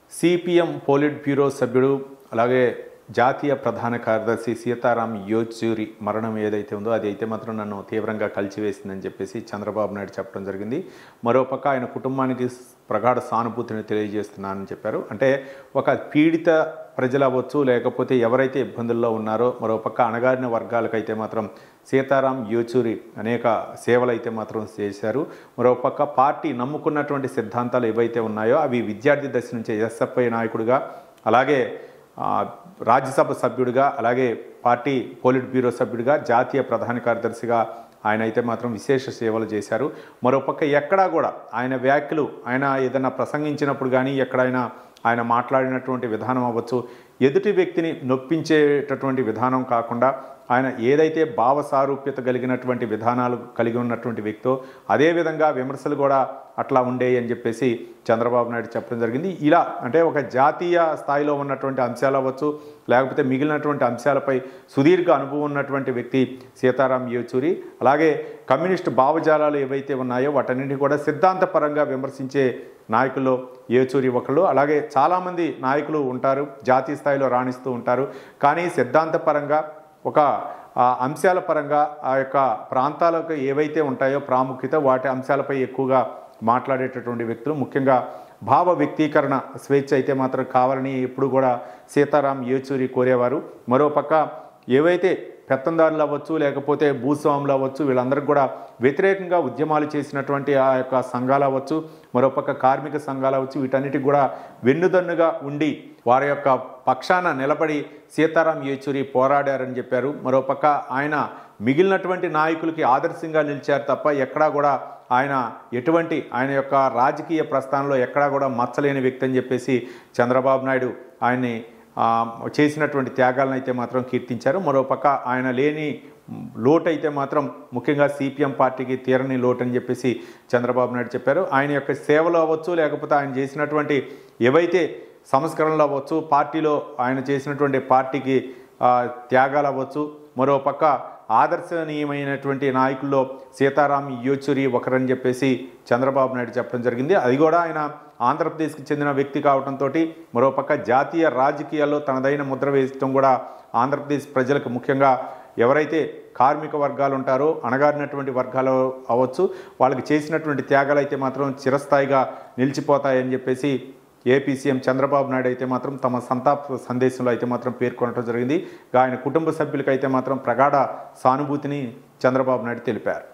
CPM polit bureau సభ్యుడు అలాగే జాతీయ ప్రధాన కార్యదర్శి సీతారాం యోచూరి మరణం ఏదైతే ఉందో అది అయితే మాత్రం నన్ను తీవ్రంగా కలిచివేసిందని చెప్పేసి చంద్రబాబు నాయుడు చెప్పడం జరిగింది మరోపక్క ఆయన కుటుంబానికి ప్రగాఢ సానుభూతిని తెలియజేస్తున్నానని చెప్పారు అంటే ఒక పీడిత ప్రజలు అవ్వచ్చు లేకపోతే ఎవరైతే ఇబ్బందుల్లో ఉన్నారో మరోపక్క అణగారిన వర్గాలకైతే మాత్రం సీతారాం యోచూరి అనేక సేవలు అయితే మాత్రం చేశారు మరోపక్క పార్టీ నమ్ముకున్నటువంటి సిద్ధాంతాలు ఏవైతే ఉన్నాయో అవి విద్యార్థి దశ నుంచి ఎస్ఎఫ్ఐ నాయకుడిగా అలాగే ఆ, రాజ్యసభ సభ్యుడిగా అలాగే పార్టీ పోలిట్ బ్యూరో సభ్యుడిగా జాతీయ ప్రధాన కార్యదర్శిగా ఆయన అయితే మాత్రం విశేష సేవలు చేశారు మరోపక్క ఎక్కడా కూడా ఆయన వ్యాఖ్యలు ఆయన ఏదైనా ప్రసంగించినప్పుడు కానీ ఎక్కడైనా ఆయన మాట్లాడినటువంటి విధానం అవ్వచ్చు ఎదుటి వ్యక్తిని నొప్పించేటటువంటి విధానం కాకుండా ఆయన ఏదైతే భావ సారూప్యత కలిగినటువంటి విధానాలు కలిగి ఉన్నటువంటి వ్యక్తో అదేవిధంగా విమర్శలు కూడా అట్లా ఉండేవి అని చెప్పేసి చంద్రబాబు నాయుడు చెప్పడం జరిగింది ఇలా అంటే ఒక జాతీయ స్థాయిలో ఉన్నటువంటి అంశాలు అవ్వచ్చు లేకపోతే మిగిలినటువంటి అంశాలపై సుదీర్ఘ అనుభవం ఉన్నటువంటి వ్యక్తి సీతారాం యేచూరి అలాగే కమ్యూనిస్ట్ భావజాలాలు ఏవైతే ఉన్నాయో వాటన్నింటినీ కూడా సిద్ధాంతపరంగా విమర్శించే నాయకుల్లో ఏచూరి ఒకళ్ళు అలాగే చాలామంది నాయకులు ఉంటారు జాతీయ స్థాయిలో రాణిస్తూ ఉంటారు కానీ సిద్ధాంతపరంగా ఒక ఆ అంశాల పరంగా ఆ యొక్క ప్రాంతాలకు ఏవైతే ఉంటాయో ప్రాముఖ్యత వాటి అంశాలపై ఎక్కువగా మాట్లాడేటటువంటి వ్యక్తులు ముఖ్యంగా భావ వ్యక్తీకరణ స్వేచ్ఛ అయితే మాత్రం కావాలని ఎప్పుడు కూడా సీతారాం యేచూరి కోరేవారు మరోపక్క ఏవైతే పెత్తందారులు అవ్వచ్చు లేకపోతే భూస్వాములు అవ్వచ్చు వీళ్ళందరికీ కూడా వ్యతిరేకంగా ఉద్యమాలు చేసినటువంటి ఆ యొక్క సంఘాలు అవ్వచ్చు మరోపక్క కార్మిక సంఘాలు అవ్వచ్చు వీటన్నిటికి కూడా వెన్నుదన్నుగా ఉండి వారి యొక్క పక్షాన నిలబడి సీతారాం యేచూరి పోరాడారని చెప్పారు మరోపక్క ఆయన మిగిలినటువంటి నాయకులకి ఆదర్శంగా నిలిచారు తప్ప ఎక్కడా కూడా ఆయన ఎటువంటి ఆయన యొక్క రాజకీయ ప్రస్థానంలో ఎక్కడా కూడా మచ్చలేని వ్యక్తి అని చెప్పేసి చంద్రబాబు నాయుడు ఆయన్ని ఆ, చేసినటువంటి త్యాగాలను అయితే మాత్రం కీర్తించారు మరోపక్క ఆయన లేని లోటు అయితే మాత్రం ముఖ్యంగా సిపిఎం పార్టీకి తీరని లోటు అని చెప్పేసి చంద్రబాబు నాయుడు చెప్పారు ఆయన యొక్క సేవలు అవ్వచ్చు లేకపోతే ఆయన చేసినటువంటి ఏవైతే సంస్కరణలు అవ్వచ్చు పార్టీలో ఆయన చేసినటువంటి పార్టీకి ఆ, త్యాగాలు అవ్వచ్చు మరోపక్క ఆదర్శనీయమైనటువంటి నాయకుల్లో సీతారాం యేచూరి ఒకరని చెప్పేసి చంద్రబాబు నాయుడు చెప్పడం జరిగింది అది కూడా ఆయన ఆంధ్రప్రదేశ్కి చెందిన వ్యక్తి కావడంతో మరోపక్క జాతీయ రాజకీయాల్లో తనదైన ముద్ర వేయడం కూడా ఆంధ్రప్రదేశ్ ప్రజలకు ముఖ్యంగా ఎవరైతే కార్మిక వర్గాలు ఉంటారో అణగారినటువంటి వర్గాలు అవ్వచ్చు వాళ్ళకి చేసినటువంటి త్యాగాలు అయితే మాత్రం చిరస్థాయిగా నిలిచిపోతాయని చెప్పేసి ఏపీ సీఎం చంద్రబాబు నాయుడు అయితే మాత్రం తమ సంతాప సందేశంలో అయితే మాత్రం పేర్కొనడం జరిగింది ఆయన కుటుంబ సభ్యులకైతే మాత్రం ప్రగాఢ సానుభూతిని చంద్రబాబు నాయుడు తెలిపారు